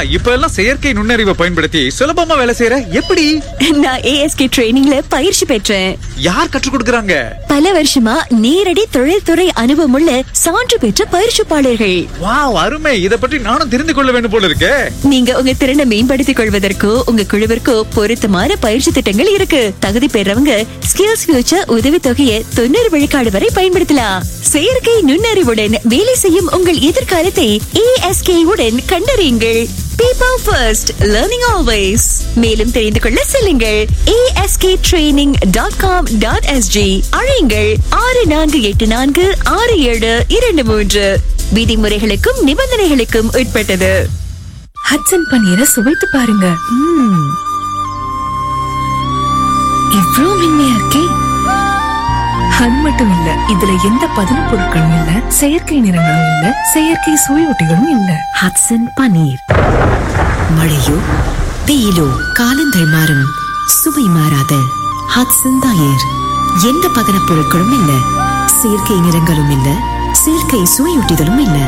இப்ப எல்லாம் செயற்கை நுண்ணறிவை பயன்படுத்தி சுலபமா வேலை செய்யற எப்படி நான் ஏஎஸ்கே ட்ரைனிங்ல பயிற்சி பெற்றேன் யார் கற்றுக் கொடுக்கறாங்க பல வருஷமா நேரடி தொழில்துறை அனுபவமுள்ள சான்று பெற்ற பயிற்சிப்பாளர்கள் வாவ் அருமை இத பற்றி நானும் தெரிந்து கொள்ள வேண்டும் போல இருக்கே நீங்க உங்க திறனை மேம்படுத்திக் கொள்வதற்கோ உங்க குழுவிற்கோ பொருத்தமான பயிற்சி திட்டங்கள் இருக்கு தகுதி பெறவங்க ஸ்கில்ஸ் ஃபியூச்சர் உதவித்தொகையை தொண்ணூறு விழுக்காடு வரை பயன்படுத்தலாம் செயற்கை நுண்ணறிவுடன் வேலை செய்யும் உங்கள் எதிர்காலத்தை ஏஎஸ்கே உடன் கண்டறியுங்கள் பீப்பிள் ஃபர்ஸ்ட் லேர்னிங் ஆல்வேஸ் மேலும் தெரிந்து கொள்ள செல்லுங்கள் ASK training dot com dot SG அழையுங்கள் ஆறு நான்கு எட்டு நான்கு ஆறு ஏழு இரண்டு மூன்று விதிமுறைகளுக்கும் நிபந்தனைகளுக்கும் உட்பட்டது ஹட்சன் பன்னீரை சுவைத்து பாருங்க ம்ம். இவ்ளோ மென்மையா இருக்கே அது மட்டும் இல்ல இதுல எந்த பதன பொருட்களும் இல்ல செயற்கை நிறங்களும் இல்ல செயற்கை சுவையொட்டிகளும் இல்ல ஹட்சன் பன்னீர் மழையோ வெயிலோ காலங்கள் மாறும் சுவை மாறாத ஹட்சன் தயிர் எந்த பதனப் பொருட்களும் இல்ல செயற்கை நிறங்களும் இல்ல செயற்கை சுவையூட்டிகளும் இல்ல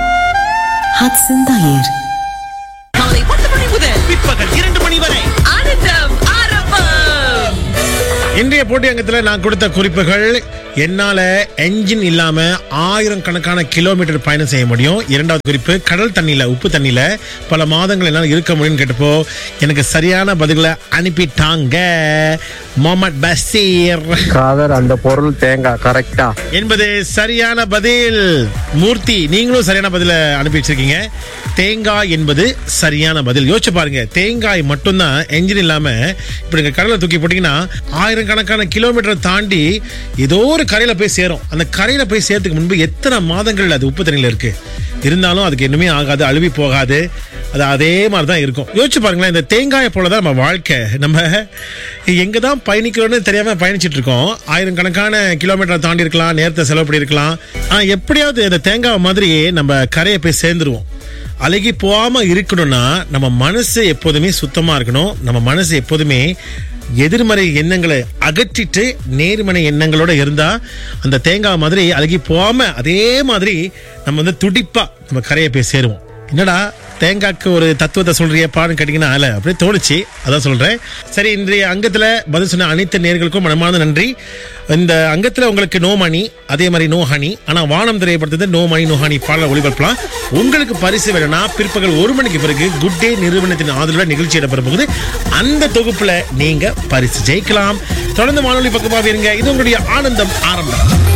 ஹட்சன் தயிர் காலை பத்து மணி முதல் பிற்பகல் இரண்டு மணி வரை ஆனந்தம் ஆரம்பம் இன்றைய போட்டி அங்கத்துல நான் கொடுத்த குறிப்புகள் என்னால என்ஜின் இல்லாம ஆயிரம் கணக்கான கிலோமீட்டர் பயணம் செய்ய முடியும் இரண்டாவது குறிப்பு கடல் தண்ணியில உப்பு தண்ணியில பல மாதங்கள் என்னால் இருக்க முடியும்னு கேட்டப்போ எனக்கு சரியான பதில்களை அனுப்பிட்டாங்க முகமது பசீர் காதர் அந்த பொருள் தேங்காய் கரெக்டா என்பது சரியான பதில் மூர்த்தி நீங்களும் சரியான பதில அனுப்பி வச்சிருக்கீங்க தேங்காய் என்பது சரியான பதில் யோசிச்சு பாருங்க தேங்காய் மட்டும்தான் என்ஜின் இல்லாம இப்ப நீங்க கடலை தூக்கி போட்டீங்கன்னா ஆயிரக்கணக்கான கிலோமீட்டர் தாண்டி ஏதோ ஒரு கரையில போய் சேரும் அந்த கரையில போய் சேர்த்துக்கு முன்பு எத்தனை மாதங்கள் அது உப்பு தண்ணியில இருக்கு இருந்தாலும் அதுக்கு இன்னுமே ஆகாது அழுவி போகாது அது அதே மாதிரி தான் இருக்கும் யோசிச்சு பாருங்களேன் இந்த தேங்காயை போல தான் நம்ம வாழ்க்கை நம்ம எங்க தான் பயணிக்கிறோம்னு தெரியாம பயணிச்சிட்டு இருக்கோம் ஆயிரம் கணக்கான கிலோமீட்டர் தாண்டி இருக்கலாம் நேரத்தை செலவு பண்ணி இருக்கலாம் ஆனா எப்படியாவது இந்த தேங்காய் மாதிரி நம்ம கரையை போய் சேர்ந்துருவோம் அழுகி போகாம இருக்கணும்னா நம்ம மனசு எப்போதுமே சுத்தமா இருக்கணும் நம்ம மனசு எப்போதுமே எதிர்மறை எண்ணங்களை அகற்றிட்டு நேர்மறை எண்ணங்களோட இருந்தா அந்த தேங்காய் மாதிரி அழுகி போகாம அதே மாதிரி நம்ம வந்து துடிப்பா நம்ம கரையை போய் சேருவோம் என்னடா தேங்காய்க்கு ஒரு தத்துவத்தை சொல்றியப்பான்னு கேட்டீங்கன்னா அல்ல அப்படியே தோணுச்சு அதான் சொல்றேன் சரி இன்றைய அங்கத்துல பதில் சொன்ன அனைத்து நேர்களுக்கும் மனமார்ந்த நன்றி இந்த அங்கத்துல உங்களுக்கு நோ மணி அதே மாதிரி நோ ஹனி ஆனா வானம் திரையப்படுத்தது நோ மணி நோ ஹனி பாடல ஒளிபரப்பலாம் உங்களுக்கு பரிசு வேணும்னா பிற்பகல் ஒரு மணிக்கு பிறகு குட் டே நிறுவனத்தின் ஆதரவுல நிகழ்ச்சி இடம்பெற போகுது அந்த தொகுப்புல நீங்க பரிசு ஜெயிக்கலாம் தொடர்ந்து வானொலி பக்கமாக இருங்க இது உங்களுடைய ஆனந்தம் ஆரம்பம்